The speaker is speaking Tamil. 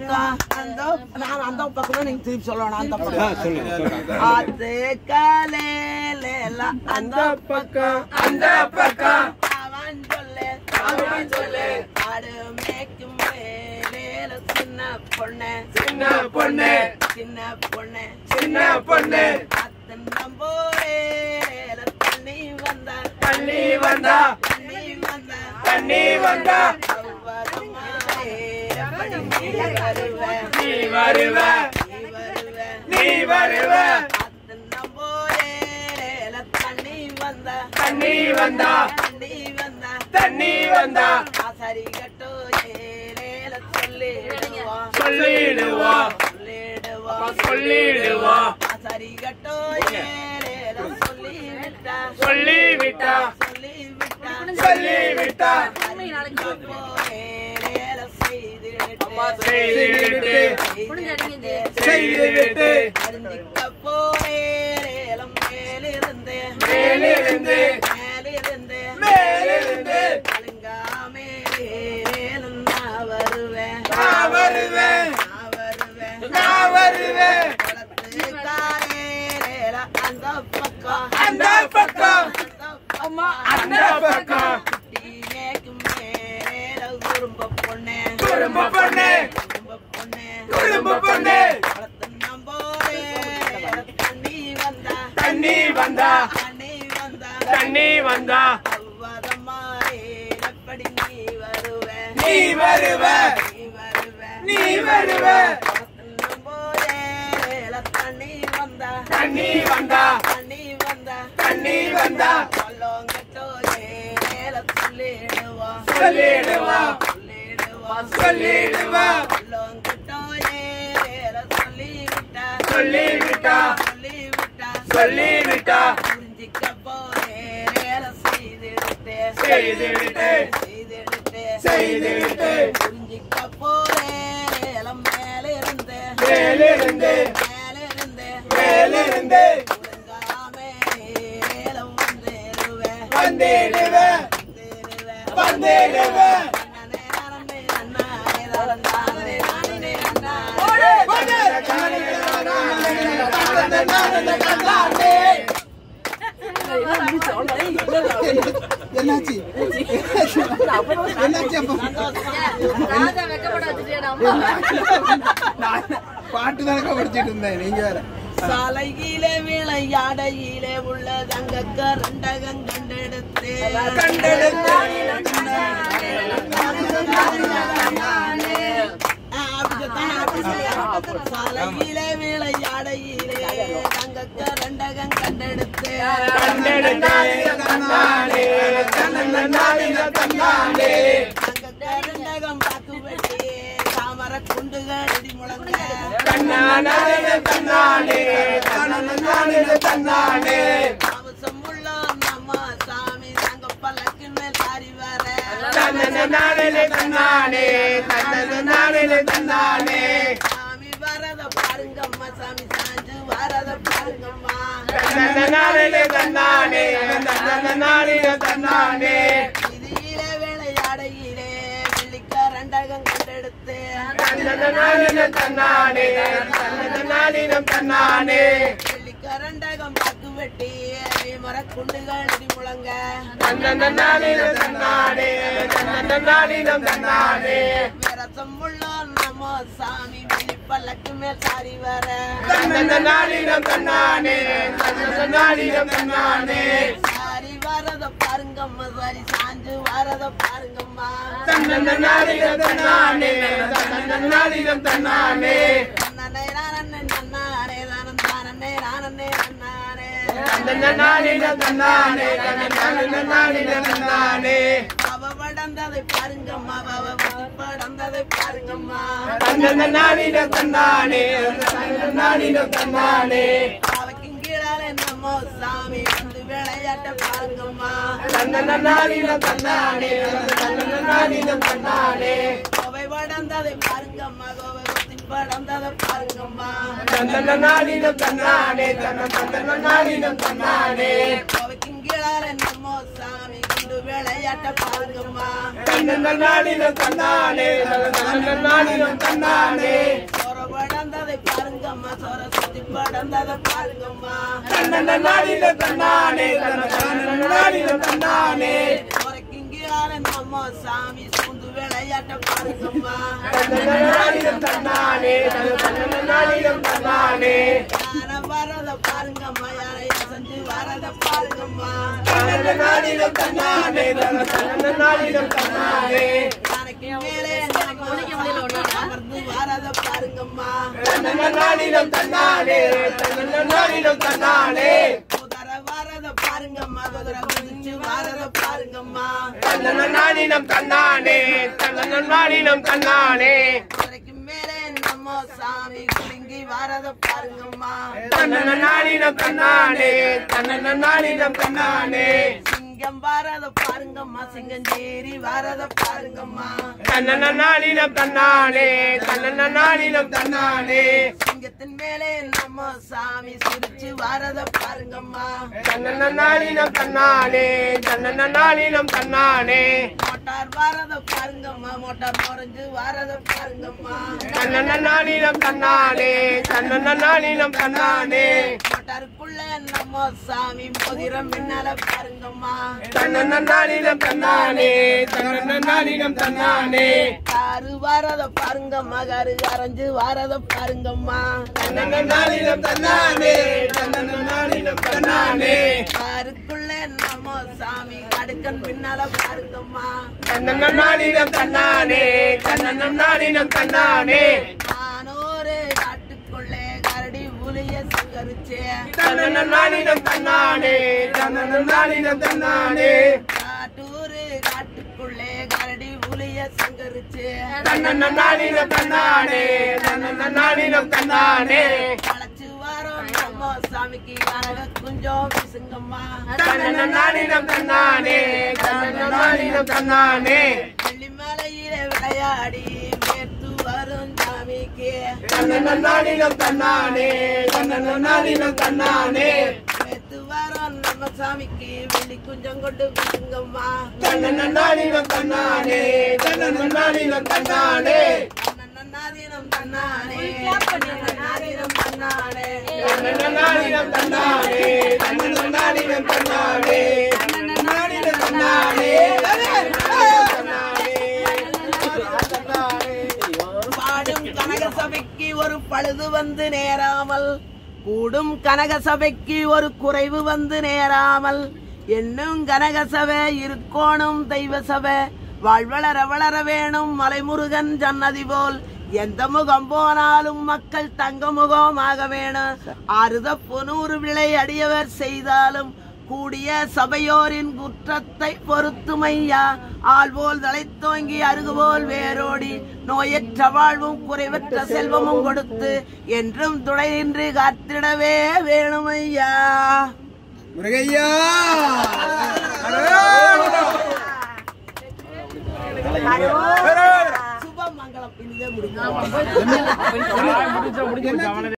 பக்கம் அந்த நான் அந்த பக்கம் நீங்க திருப்பி சொல்லணும் அந்த ஆ, பக்கம் சொல்லுங்க சொல்லுங்க ஆத்து காலையில அந்த பக்கம் அந்த பக்கம் அவன் சொல்லு அவன் சொல்லு ஆடு மேய்க்கும் வேலையில சின்ன பொண்ணு சின்ன பொண்ணு சின்ன பொண்ணு சின்ன பொண்ணு அத்தன் நம்போரேல தண்ணி வந்தா தண்ணி வந்தா தண்ணி வந்தா தண்ணி வந்தா அவ்வளமாயே எப்படி நீ வருவ நீ வருவ நீ வருவ நீ வருவ அத்தன் நம்போரேல தண்ணி வந்தா தண்ணி வந்தா தண்ணி வந்தா தண்ணி வந்தா ஆசாரி கட்டோ ஏலேல சொல்லிடுவோம் சொல்லிடுவோம் சொல்லிடுவோம் சொல்லிடுவோம் ஆசாரி கட்டோ ஏலேல சொல்லிவிட்டா சொல்லிவிட்டா சொல்லிவிட்டா சொல்லிவிட்டா கட்டோ ஏலேல செய்திட்டு செய்துவிட்டு செய்துவிட்டு அறிஞ்சிக்க போரேலம் மேலிருந்து மேலிருந்து மேலிருந்து மேலிருந்து அழுங்காமே மேலும் நான் வருவேன் நான் வருவேன் நான் வருவேன் நான் வருவேன் குளத்து காலேல அந்த பக்கம் அந்த பக்கம் அம்மா அந்த பக்கம் குட்டி மேய்க்கும் மேல குறும்ப பொண்ணு குறும்ப பொண்ணு குறும்ப பொண்ணு குறும்ப பொண்ணு குளத்து நம்போரே தண்ணி வந்தா தண்ணி வந்தா தண்ணி வந்தா தண்ணி வந்தா அவ்வதமாயே எப்படி நீ வருவ நீ வருவ நீ வருவ நீ வருவ நம்போரேல தண்ணி வந்தா தண்ணி வந்தா தண்ணி வந்தா தண்ணி வந்தா சொல்லோங்கட்டோ ஏல சொல்லிடுவோம் சொல்லிடுவோம் சொல்லிடுவோம் சொல்லிடுவோம் சொல்லோங்கட்டோ ஏல சொல்லிவிட்டா சொல்லிவிட்டா சொல்லிவிட்டா சொல்லிவிட்டா புரிஞ்சிக்க போரேல செய்துவிட்டு செய்துவிட்டு செய்துவிட்டு செய்துவிட்டு புரிஞ்சிக்க போரேல மேலிருந்து மேலிருந்து மேலிருந்து மேலிருந்து ஒழுங்காமே ஏலம் வந்துடுவேன் வந்திடுவேன் வந்திடுவேன் என்னாச்சு என்னாச்சு அப்போ ராஜா வெக்கப்பட வச்சுட்டியா அம்மா நான் பாட்டு தானக்கா படிச்சிட்டு இருந்தேன் நீங்க வேற சாலையிலே விளையாடையிலே உள்ள தங்க கரண்டகம் கண்டெடுத்து கண்டெடுத்து சாலையிலே விளையாடையிலே தங்க கரண்டகம் கண்டெடுத்து தன்னானே தன்னானே தன்னானே தங்க கரண்டகம் பாக்கு வெட்டி தாமர குண்டுகள் இடி முழங்க தன்னானே தன்னானே தன்னானே தன்னானே அவசமுள்ள நம்ம சாமி தங்க பல்லக்கு மேல் சாரி வர தன்னானே தன்னானே தன்னானே தன்னானே சாமி வரத பாருங்கம்மா சாமி சாஞ்சு வரத பாருங்கம்மா தன்னானே தன்னானே தன்னானே தன்னானே இதிலே விளையாடையிலே வெள்ளிக்கரண்டகம் கண்டெடுத்து தன்னானே தன்னானே தன்னானே தன்னானே வெள்ளிக்கரண்டகம் பாக்கு வெட்டி மரக்குண்டுகள் இடி முழங்க தன்னானே தன்னானே தன்னானே தன்னானே விரசமுள்ள நம்ம சாமி வெளி பல்லக்கு மேல் சாரி வர தன்னானே தன்னானே தன்னானே தன்னானே சாரி வரத பாருங்கம்மா சாரி சாஞ்சு வரத பாருங்கம்மா தன்னானே தன்னானே தன்னானே தன்னானே நன்னே நானே நன்னானே தானன் தானே நானே நன்னானே தன்னானே தன்னானே தன்னானே தன்னானே அவ படந்ததை பாருங்கம்மா அவ படந்ததை பாருங்கம்மா தன்னானே தன்னானே தன்னானே தன்னானே அவக்கு கீழாலே நம்ம சாமி வந்து விளையாட்ட பாருங்கம்மா தன்னானே தன்னானே தன்னானே தன்னானே கோவை படந்ததை பாருங்கம்மா கோவை பத்தி படந்ததை பாருங்கம்மா தன்னானே தன்னானே தன்னானே தன்னானே கோவைக்கு கீழாலே நம்ம சாமி வந்து விளையாட்ட பாருங்கம்மா தன்னானே தன்னானே தன்னானே தன்னானே வரத பாருங்கம்மா தன்னன்னானினம் தன்னானே தன்னன்னானினம் தன்னானே உனக்கிங்கே நம்ம சாமி சூந்து விளையாட்ட பாருங்கம்மா தன்னன்னானினம் தன்னானே தன்னன்னானினம் தன்னானே யார வரத பாருங்கம்மா யாரை செஞ்சு வரத பாருங்கம்மா தன்னன்னானினம் தன்னானே தன்னன்னானினம் தன்னானே யானைக்கு மேலே நம்ம சாமி அமர்ந்து வரத பாருங்கம்மா தன்னன்னானினம் தன்னானே தன்னன்னானினம் தன்னானே குதிரை வரத பாருங்கம்மா குதிரை குதிச்சு வரத பாருங்கம்மா தன்னன்னானினம் தன்னானே தன்னன்னானினம் தன்னானே குதிரைக்கு மேலே நம்ம சாமி குலுங்கி வரத பாருங்கம்மா தன்னன்னானினம் தன்னானே தன்னன்னானினம் தன்னானே சிங்கம் வரத பாருங்கம்மா சிங்கஞ்சேரி வரத பாருங்கம்மா தன்னன்னானினம் தன்னானே தன்னன்னானினம் தன்னானே சிங்கத்தின் மேலே நம்ம சாமி சிரிச்சு வரத பாருங்கம்மா தன்னன்னானினம் தன்னானே தன்னன்னானினம் தன்னானே மோட்டார் வரத பாருங்கம்மா மோட்டார் முறைஞ்சு வரத பாருங்கம்மா தன்னன்னானினம் தன்னானே தன்னன்னானினம் தன்னானே மோட்டாருக்குள்ள நம்ம சாமி மோதிரம் பின்னால பாருங்கம்மா தன்னன்னானினம் தன்னானே தன்னன்னானினம் தன்னானே காரு வரத பாருங்கம்மா காரு அரைஞ்சு வரத பாருங்கம்மா தன்னன்னானினம் தன்னானே தன்னன்னானினம் தன்னானே காருக்குள்ள நம்ம சாமி கடுக்கன் பின்னால பாருங்கம்மா தன்னன்னானினம் தன்னானே தன்னன்னானினம் தன்னானே நானூறு காட்டுக்குள்ளே கரடி புலிய சங்கரிச்சே தன்னன்னானினம் தன்னானே தன்னன்னானினம் தன்னானே காட்டூரு காட்டுக்குள்ளே கரடி புலிய சங்கரிச்சே தன்னன்னானினம் தன்னானே தன்னன்னானினம் தன்னானே அழைச்சு வரோம் நம்ம சாமிக்கு கனக குஞ்சம் விசுங்கம்மா தன்னன்னானினம் தன்னானே தன்னன்னானினம் தன்னானே வெள்ளிமலையிலே விளையாடி வேர்த்து வரும் சாமிக்கு தன்னன்னானினம் தன்னானே தன்னன்னானினம் தன்னானே வேர்த்து வரோம் நம்ம சாமிக்கு வெள்ளி குஞ்சம் கொண்டு விசுங்கம்மா தன்னன்னானினம் தன்னானே தன்னன்னானினம் தன்னானே நன்னாதீனம் தன்னானே நன்னாதீனம் தன்னானே தன்னன்னானினம் தன்னானே தன்னன்னானினம் தன்னானே தன்னன்னானினம் தன்னானே பாடும் கனக சபைக்கு ஒரு பழுது வந்து நேராமல் கூடும் கனக சபைக்கு ஒரு குறைவு வந்து நேராமல் என்னும் கனக சபை இருக்கோணும் தெய்வ சபை வாழ்வளர வளர வேணும் மலைமுருகன் ஜன்னதி போல் எந்த முகம் போனாலும் மக்கள் தங்க முகமாக வேணும் ஆறுத பொனூறு விளை அடியவர் செய்தாலும் கூடிய சபையோரின் குற்றத்தை பொறுத்துமையா ஆள்போல் தலைத்தோங்கி அருகுபோல் வேரோடி நோயற்ற வாழ்வும் குறைவற்ற செல்வமும் கொடுத்து என்றும் துணையின்றி காத்திடவே வேணுமையா முருகையா சுபமங்கலம் இனிதே முடிக்கும்